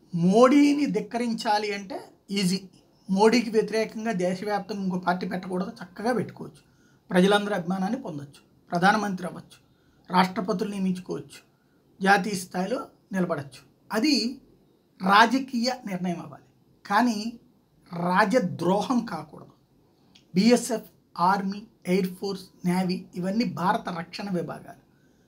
మోడీని ధిక్కరించాలి అంటే ఈజీ మోడీకి వ్యతిరేకంగా దేశవ్యాప్తంగా ఇంకో పార్టీ పెట్టకూడదు చక్కగా పెట్టుకోవచ్చు ప్రజలందరూ అభిమానాన్ని పొందొచ్చు ప్రధానమంత్రి అవ్వచ్చు రాష్ట్రపతులు నియమించుకోవచ్చు జాతీయ స్థాయిలో నిలబడచ్చు అది రాజకీయ నిర్ణయం అవ్వాలి కానీ రాజద్రోహం కాకూడదు BSF army air force navy ఇవన్నీ భారత రక్షణ విభాగాలు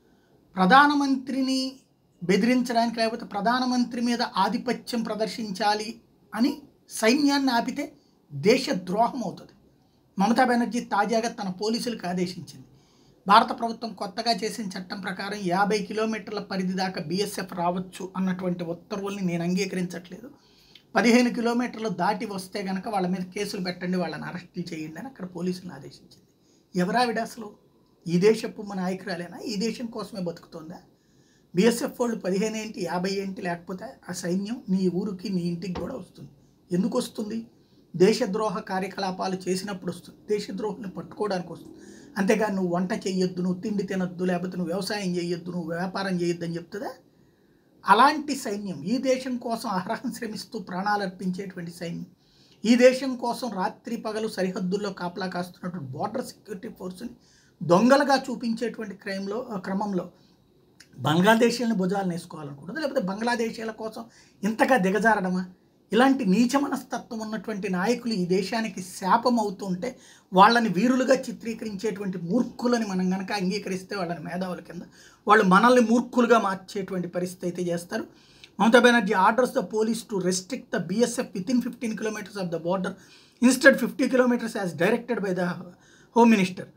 ప్రధానమంత్రిని బెదిరించడానికి లేకపోతే ప్రధానమంత్రి మీద ఆధిపత్యం ప్రదర్శించాలి అని సైన్యాన్ని ఆపితే దేశద్రోహం అవుతుంది మమతా బెనర్జీ తాజాగా తన పోలీసులకు ఆదేశించింది భారత ప్రభుత్వం కొత్తగా చేసిన చట్టం ప్రకారం యాభై కిలోమీటర్ల పరిధి దాకా బీఎస్ఎఫ్ రావచ్చు అన్నటువంటి ఉత్తర్వుల్ని నేను అంగీకరించట్లేదు పదిహేను కిలోమీటర్లు దాటి వస్తే కనుక వాళ్ళ మీద కేసులు పెట్టండి వాళ్ళని అరెస్టులు చేయండి అని అక్కడ పోలీసులను ఆదేశించింది ఎవరావిడ అసలు ఈ దేశపు మన నాయకురాలేనా ఈ దేశం కోసమే బతుకుతోందా బీఎస్ఎఫ్ వాళ్ళు పదిహేను ఏంటి యాభై ఏంటి లేకపోతే ఆ సైన్యం నీ ఊరికి నీ ఇంటికి కూడా వస్తుంది ఎందుకు వస్తుంది దేశద్రోహ కార్యకలాపాలు చేసినప్పుడు వస్తుంది దేశద్రోహాన్ని పట్టుకోవడానికి వస్తుంది అంతేగాని నువ్వు వంట చేయొద్దు నువ్వు తిండి తినొద్దు లేకపోతే నువ్వు వ్యవసాయం చేయొద్దు నువ్వు వ్యాపారం చేయొద్దు అని చెప్తుందా అలాంటి సైన్యం ఈ దేశం కోసం అర్హం శ్రమిస్తూ ప్రాణాలు అర్పించేటువంటి సైన్యం ఈ దేశం కోసం రాత్రి పగలు సరిహద్దుల్లో కాపలా కాస్తున్నటువంటి బార్డర్ సెక్యూరిటీ ఫోర్స్ని దొంగలుగా చూపించేటువంటి క్రైమ్లో క్రమంలో బంగ్లాదేశీలను భుజాలను వేసుకోవాలనుకుంటుంది లేకపోతే బంగ్లాదేశీల కోసం ఇంతగా దిగజారడమా ఇలాంటి నీచ మనస్తత్వం ఉన్నటువంటి నాయకులు ఈ దేశానికి శాపం అవుతుంటే వాళ్ళని వీరులుగా చిత్రీకరించేటువంటి మూర్ఖులని మనం కనుక అంగీకరిస్తే వాళ్ళని మేధావుల కింద వాళ్ళు మనల్ని మూర్ఖులుగా మార్చేటువంటి పరిస్థితి అయితే చేస్తారు Mamata Banerjee orders the police to restrict the BSF within fifteen kilometres of the border instead fifty kilometres as directed by the home minister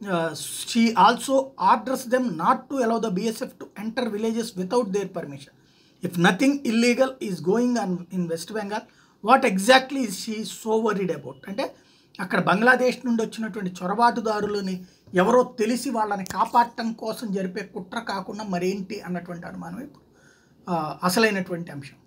she also orders them not to allow the BSF to enter villages without their permission if nothing illegal is going on in West Bengal what exactly is she so worried about అంటే అక్కడ బంగ్లాదేశ్ నుండి వచ్చినటువంటి చొరబాటుదారులని ఎవరో తెలిసి వాళ్ళని కాపాడటం కోసం జరిపే కుట్ర కాకుండా మరేంటి అన్నటువంటి అనుమానం ఇప్పుడు ఆ, అసలైనటువంటి అంశం